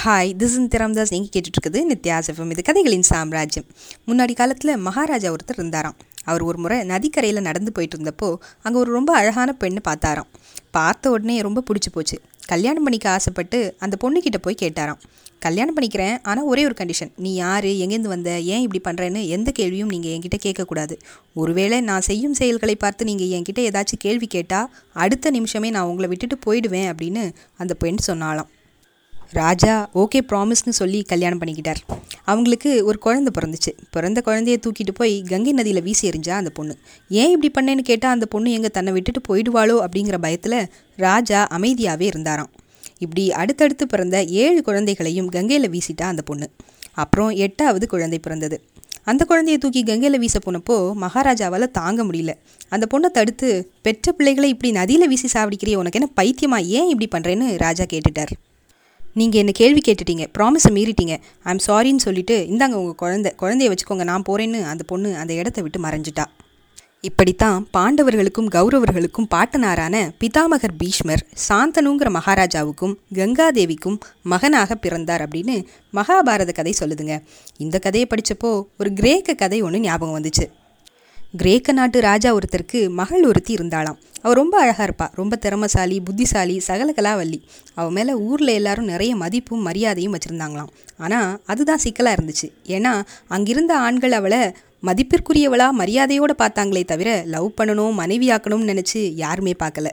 hi this in திராம்தாஸ் நீங்கள் கேட்டுட்ருக்குது நித்யாசஃபம் இது கதைகளின் சாம்ராஜ்யம் முன்னாடி காலத்தில் மகாராஜா ஒருத்தர் இருந்தாராம் அவர் ஒரு முறை நதிக்கரையில் நடந்து போயிட்டு இருந்தப்போ அங்கே ஒரு ரொம்ப அழகான பெண்ணு பார்த்தாராம் பார்த்த உடனே ரொம்ப பிடிச்சி போச்சு கல்யாணம் பண்ணிக்க ஆசைப்பட்டு அந்த பொண்ணுக்கிட்ட போய் கேட்டாராம் கல்யாணம் பண்ணிக்கிறேன் ஆனால் ஒரே ஒரு கண்டிஷன் நீ யார் எங்கேருந்து வந்த ஏன் இப்படி பண்ணுறேன்னு எந்த கேள்வியும் நீங்கள் என்கிட்ட கேட்கக்கூடாது ஒருவேளை நான் செய்யும் செயல்களை பார்த்து நீங்கள் என்கிட்ட ஏதாச்சும் கேள்வி கேட்டால் அடுத்த நிமிஷமே நான் உங்களை விட்டுட்டு போயிடுவேன் அப்படின்னு அந்த பெண் சொன்னாலாம் ராஜா ஓகே ப்ராமிஸ்னு சொல்லி கல்யாணம் பண்ணிக்கிட்டார் அவங்களுக்கு ஒரு குழந்தை பிறந்துச்சு பிறந்த குழந்தைய தூக்கிட்டு போய் கங்கை நதியில் வீசி எறிஞ்சா அந்த பொண்ணு ஏன் இப்படி பண்ணேன்னு கேட்டால் அந்த பொண்ணு எங்கே தன்னை விட்டுட்டு போயிடுவாளோ அப்படிங்கிற பயத்தில் ராஜா அமைதியாகவே இருந்தாராம் இப்படி அடுத்தடுத்து பிறந்த ஏழு குழந்தைகளையும் கங்கையில் வீசிட்டா அந்த பொண்ணு அப்புறம் எட்டாவது குழந்தை பிறந்தது அந்த குழந்தைய தூக்கி கங்கையில் வீச போனப்போ மகாராஜாவால் தாங்க முடியல அந்த பொண்ணை தடுத்து பெற்ற பிள்ளைகளை இப்படி நதியில் வீசி சாவடிக்கிறிய உனக்கு என்ன பைத்தியமா ஏன் இப்படி பண்ணுறேன்னு ராஜா கேட்டுட்டார் நீங்கள் என்ன கேள்வி கேட்டுட்டீங்க ப்ராமிஸை மீறிட்டீங்க ஐம் சாரின்னு சொல்லிட்டு இந்தாங்க உங்கள் குழந்தை குழந்தைய வச்சுக்கோங்க நான் போகிறேன்னு அந்த பொண்ணு அந்த இடத்த விட்டு மறைஞ்சிட்டா இப்படித்தான் பாண்டவர்களுக்கும் கௌரவர்களுக்கும் பாட்டனாரான பிதாமகர் பீஷ்மர் சாந்தனுங்கிற மகாராஜாவுக்கும் கங்காதேவிக்கும் மகனாக பிறந்தார் அப்படின்னு மகாபாரத கதை சொல்லுதுங்க இந்த கதையை படித்தப்போ ஒரு கிரேக்க கதை ஒன்று ஞாபகம் வந்துச்சு கிரேக்க நாட்டு ராஜா ஒருத்தருக்கு மகள் ஒருத்தி இருந்தாளாம் அவள் ரொம்ப அழகாக இருப்பா ரொம்ப திறமசாலி புத்திசாலி சகலகலாவல்லி அவள் மேலே ஊரில் எல்லாரும் நிறைய மதிப்பும் மரியாதையும் வச்சுருந்தாங்களாம் ஆனால் அதுதான் சிக்கலாக இருந்துச்சு ஏன்னா அங்கிருந்த ஆண்கள் அவளை மதிப்பிற்குரியவளா மரியாதையோடு பார்த்தாங்களே தவிர லவ் பண்ணணும் மனைவியாக்கணும்னு நினச்சி யாருமே பார்க்கல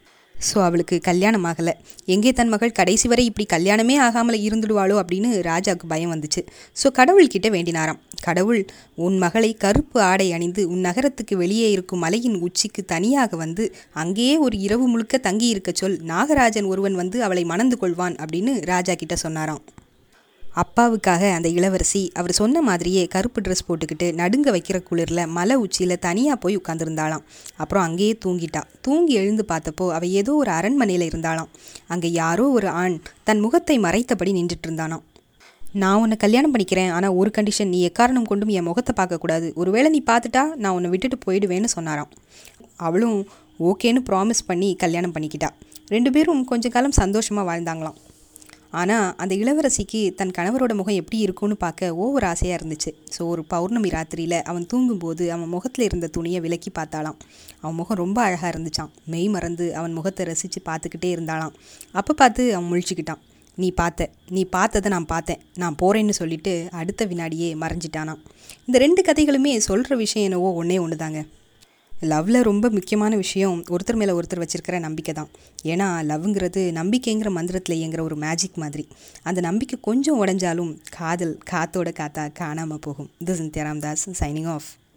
ஸோ அவளுக்கு கல்யாணம் ஆகலை எங்கே தன் மகள் கடைசி வரை இப்படி கல்யாணமே ஆகாமல் இருந்துடுவாளோ அப்படின்னு ராஜாவுக்கு பயம் வந்துச்சு ஸோ கடவுள்கிட்ட வேண்டினாராம் கடவுள் உன் மகளை கருப்பு ஆடை அணிந்து உன் நகரத்துக்கு வெளியே இருக்கும் மலையின் உச்சிக்கு தனியாக வந்து அங்கேயே ஒரு இரவு முழுக்க தங்கி இருக்க சொல் நாகராஜன் ஒருவன் வந்து அவளை மணந்து கொள்வான் அப்படின்னு ராஜா கிட்ட சொன்னாராம் அப்பாவுக்காக அந்த இளவரசி அவர் சொன்ன மாதிரியே கருப்பு ட்ரெஸ் போட்டுக்கிட்டு நடுங்க வைக்கிற குளிரில் மலை உச்சியில் தனியாக போய் உட்காந்துருந்தாளாம் அப்புறம் அங்கேயே தூங்கிட்டா தூங்கி எழுந்து பார்த்தப்போ அவள் ஏதோ ஒரு அரண்மனையில் இருந்தாளாம் அங்கே யாரோ ஒரு ஆண் தன் முகத்தை மறைத்தபடி நின்றுட்டு இருந்தானாம் நான் உன்னை கல்யாணம் பண்ணிக்கிறேன் ஆனால் ஒரு கண்டிஷன் நீ எக்காரணம் கொண்டும் என் முகத்தை பார்க்கக்கூடாது ஒருவேளை நீ பார்த்துட்டா நான் உன்னை விட்டுட்டு போயிடுவேன்னு சொன்னாராம் அவளும் ஓகேன்னு ப்ராமிஸ் பண்ணி கல்யாணம் பண்ணிக்கிட்டா ரெண்டு பேரும் கொஞ்ச காலம் சந்தோஷமாக வாழ்ந்தாங்களாம் ஆனால் அந்த இளவரசிக்கு தன் கணவரோட முகம் எப்படி இருக்கும்னு பார்க்க ஓவர் ஆசையாக இருந்துச்சு ஸோ ஒரு பௌர்ணமி ராத்திரியில் அவன் தூங்கும்போது அவன் முகத்தில் இருந்த துணியை விலக்கி பார்த்தாலாம் அவன் முகம் ரொம்ப அழகாக இருந்துச்சான் மெய் மறந்து அவன் முகத்தை ரசித்து பார்த்துக்கிட்டே இருந்தாளாம் அப்போ பார்த்து அவன் முழிச்சுக்கிட்டான் நீ பார்த்த நீ பார்த்ததை நான் பார்த்தேன் நான் போகிறேன்னு சொல்லிட்டு அடுத்த வினாடியே மறைஞ்சிட்டானாம் இந்த ரெண்டு கதைகளுமே சொல்கிற விஷயம் என்னவோ ஒன்றே ஒன்று தாங்க லவ்வில் ரொம்ப முக்கியமான விஷயம் ஒருத்தர் மேலே ஒருத்தர் வச்சுருக்கிற நம்பிக்கை தான் ஏன்னா லவ்ங்கிறது நம்பிக்கைங்கிற மந்திரத்தில் இயங்குற ஒரு மேஜிக் மாதிரி அந்த நம்பிக்கை கொஞ்சம் உடஞ்சாலும் காதல் காத்தோட காத்தா காணாமல் போகும் திஸ் இன் தியராம் தாஸ் சைனிங் ஆஃப்